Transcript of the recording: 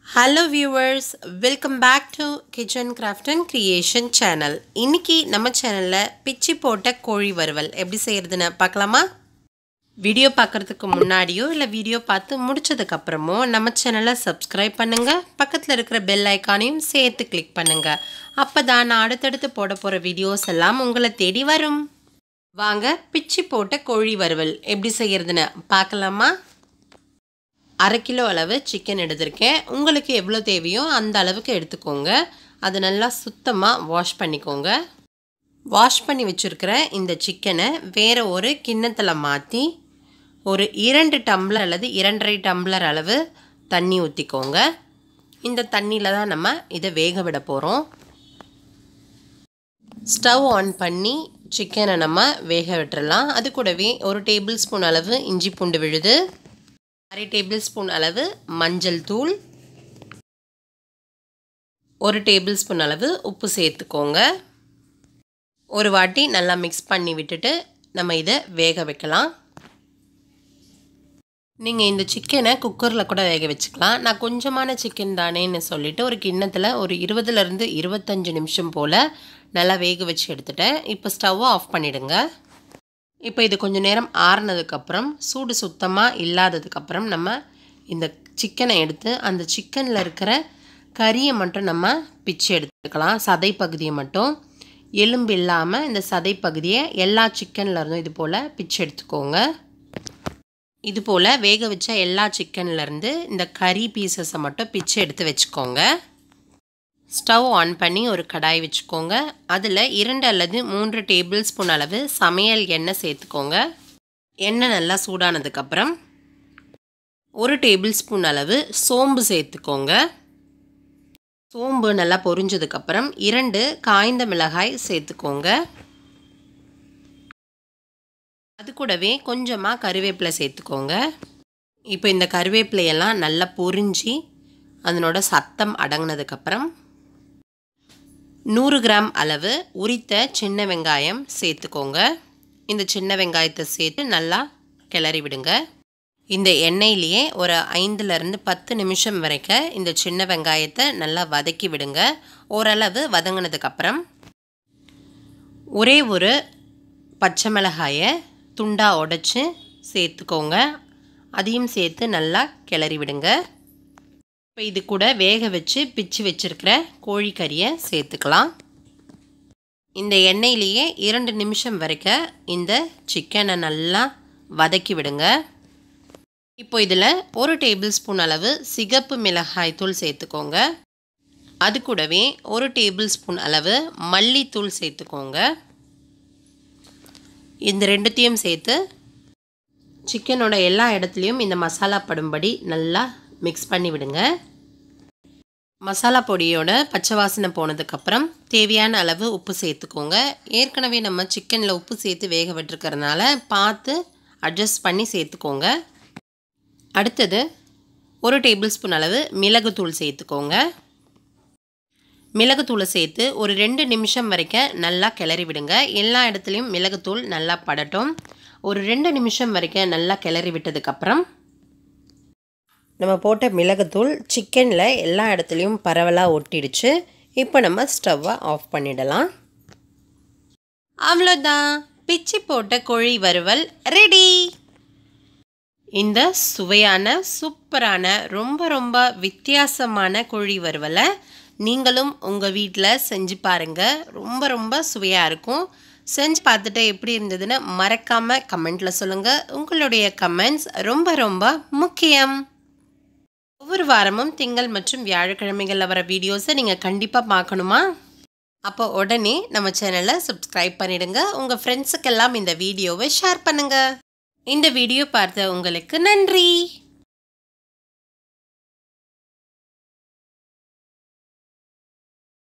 hello viewers welcome back to kitchen craft and creation channel இன்னைக்கு நம்ம சேனலில் பிச்சி போட்ட கோழி வறுவல் எப்படி செய்கிறதுன்னு பார்க்கலாமா வீடியோ பார்க்குறதுக்கு முன்னாடியோ இல்லை வீடியோ பார்த்து முடிச்சதுக்கப்புறமோ நம்ம சேனலை சப்ஸ்கிரைப் பண்ணுங்கள் பக்கத்தில் இருக்கிற பெல் ஐக்கானையும் சேர்த்து கிளிக் பண்ணுங்கள் அப்போ தான் நான் அடுத்தடுத்து போட போகிற வீடியோஸ் எல்லாம் உங்களை தேடி வரும் வாங்க பிச்சி போட்ட கோழி வறுவல் எப்படி செய்கிறதுன்னு பார்க்கலாமா அரை கிலோ அளவு சிக்கன் எடுத்திருக்கேன் உங்களுக்கு எவ்வளோ தேவையோ அந்த அளவுக்கு எடுத்துக்கோங்க அது நல்லா சுத்தமாக வாஷ் பண்ணிக்கோங்க வாஷ் பண்ணி வச்சுருக்கிற இந்த சிக்கனை வேறு ஒரு கிண்ணத்தில் மாற்றி ஒரு இரண்டு டம்ளர் அல்லது இரண்டரை டம்ளர் அளவு தண்ணி ஊற்றிக்கோங்க இந்த தண்ணியில் தான் நம்ம இதை வேக விட போகிறோம் ஸ்டவ் ஆன் பண்ணி சிக்கனை நம்ம வேக விட்டுறலாம் அது கூடவே ஒரு டேபிள் ஸ்பூன் அளவு இஞ்சி பூண்டு விழுது அரை டேபிள் ஸ்பூன் அளவு மஞ்சள் தூள் ஒரு டேபிள் ஸ்பூன் அளவு உப்பு சேர்த்துக்கோங்க ஒரு வாட்டி நல்லா மிக்ஸ் பண்ணி விட்டுட்டு நம்ம இதை வேக வைக்கலாம் நீங்கள் இந்த சிக்கனை குக்கரில் கூட வேக வச்சுக்கலாம் நான் கொஞ்சமான சிக்கன் தானேன்னு சொல்லிவிட்டு ஒரு கிண்ணத்தில் ஒரு இருபதுலேருந்து இருபத்தஞ்சி நிமிஷம் போல் நல்லா வேக வச்சு எடுத்துட்டேன் இப்போ ஸ்டவ்வை ஆஃப் பண்ணிவிடுங்க இப்போ இது கொஞ்சம் நேரம் ஆறுனதுக்கப்புறம் சூடு சுத்தமாக இல்லாததுக்கப்புறம் நம்ம இந்த சிக்கனை எடுத்து அந்த சிக்கனில் இருக்கிற கறியை மட்டும் நம்ம பிச்சு எடுத்துக்கலாம் சதை பகுதியை மட்டும் எலும்பு இல்லாமல் இந்த சதை பகுதியை எல்லா சிக்கனில் இருந்தும் இது போல் பிச்சு எடுத்துக்கோங்க இது போல் வேக வச்ச எல்லா சிக்கன்லேருந்து இந்த கறி பீசஸை மட்டும் பிச்சு எடுத்து வச்சுக்கோங்க ஸ்டவ் ஆன் பண்ணி ஒரு கடாய் வச்சுக்கோங்க அதில் இரண்டு அல்லது மூன்று டேபிள் ஸ்பூன் அளவு சமையல் எண்ணெய் சேர்த்துக்கோங்க எண்ணெய் நல்லா சூடானதுக்கப்புறம் ஒரு டேபிள் ஸ்பூன் அளவு சோம்பு சேர்த்துக்கோங்க சோம்பு நல்லா பொரிஞ்சதுக்கப்புறம் இரண்டு காய்ந்த மிளகாய் சேர்த்துக்கோங்க அது கூடவே கொஞ்சமாக கருவேப்பிலை சேர்த்துக்கோங்க இப்போ இந்த கருவேப்பிலையெல்லாம் நல்லா பொரிஞ்சு அதனோட சத்தம் அடங்கினதுக்கப்புறம் நூறு கிராம் அளவு உரித்த சின்ன வெங்காயம் சேர்த்துக்கோங்க இந்த சின்ன வெங்காயத்தை சேர்த்து நல்லா கிளறி விடுங்க இந்த எண்ணெயிலேயே ஒரு ஐந்துலேருந்து பத்து நிமிஷம் வரைக்கும் இந்த சின்ன வெங்காயத்தை நல்லா வதக்கி விடுங்க ஓரளவு வதங்கினதுக்கப்புறம் ஒரே ஒரு பச்சை மிளகாயை துண்டாக உடச்சி சேர்த்துக்கோங்க அதையும் சேர்த்து நல்லா கிளறி விடுங்க இப்போ இது கூட வேக வச்சு பிச்சு வச்சுருக்கிற கோழிக்கறியை சேர்த்துக்கலாம் இந்த எண்ணெயிலேயே இரண்டு நிமிஷம் வரைக்கும் இந்த சிக்கனை நல்லா வதக்கி விடுங்க இப்போ இதில் ஒரு டேபிள் ஸ்பூன் அளவு சிகப்பு மிளகாய் தூள் சேர்த்துக்கோங்க அது கூடவே ஒரு டேபிள் ஸ்பூன் அளவு மல்லித்தூள் சேர்த்துக்கோங்க இந்த ரெண்டுத்தையும் சேர்த்து சிக்கனோட எல்லா இடத்துலையும் இந்த மசாலா படும்படி நல்லா மிக்ஸ் பண்ணி விடுங்க மசாலா பொடியோட பச்சை வாசனை போனதுக்கப்புறம் தேவையான அளவு உப்பு சேர்த்துக்கோங்க ஏற்கனவே நம்ம சிக்கனில் உப்பு சேர்த்து வேக விட்டுருக்கறனால பார்த்து அட்ஜஸ்ட் பண்ணி சேர்த்துக்கோங்க அடுத்தது ஒரு டேபிள் ஸ்பூன் அளவு மிளகுத்தூள் சேர்த்துக்கோங்க மிளகுத்தூளை சேர்த்து ஒரு ரெண்டு நிமிஷம் வரைக்கும் நல்லா கிளறி விடுங்க எல்லா இடத்துலையும் மிளகுத்தூள் நல்லா படட்டும் ஒரு ரெண்டு நிமிஷம் வரைக்கும் நல்லா கிளறி விட்டதுக்கப்புறம் நம்ம போட்ட மிளகுத்தூள் சிக்கனில் எல்லா இடத்துலையும் பரவலாக ஒட்டிடுச்சு இப்போ நம்ம ஸ்டவ்வை ஆஃப் பண்ணிடலாம் அவ்வளோதான் பிச்சி போட்ட கோழி வறுவல் ரெடி இந்த சுவையான சூப்பரான ரொம்ப ரொம்ப வித்தியாசமான கோழி வறுவலை நீங்களும் உங்கள் வீட்டில் செஞ்சு பாருங்கள் ரொம்ப ரொம்ப சுவையாக இருக்கும் செஞ்சு பார்த்துட்டு எப்படி இருந்ததுன்னு மறக்காமல் கமெண்ட்டில் சொல்லுங்கள் உங்களுடைய கமெண்ட்ஸ் ரொம்ப ரொம்ப முக்கியம் ஒவ்வொரு வாரமும் திங்கள் மற்றும் வியாழக்கிழமைகளில் வர வீடியோஸை நீங்கள் கண்டிப்பாக பார்க்கணுமா அப்போ உடனே நம்ம சேனலை சப்ஸ்கிரைப் பண்ணிடுங்க உங்கள் ஃப்ரெண்ட்ஸுக்கெல்லாம் இந்த வீடியோவை ஷேர் பண்ணுங்கள் இந்த வீடியோ பார்த்த உங்களுக்கு நன்றி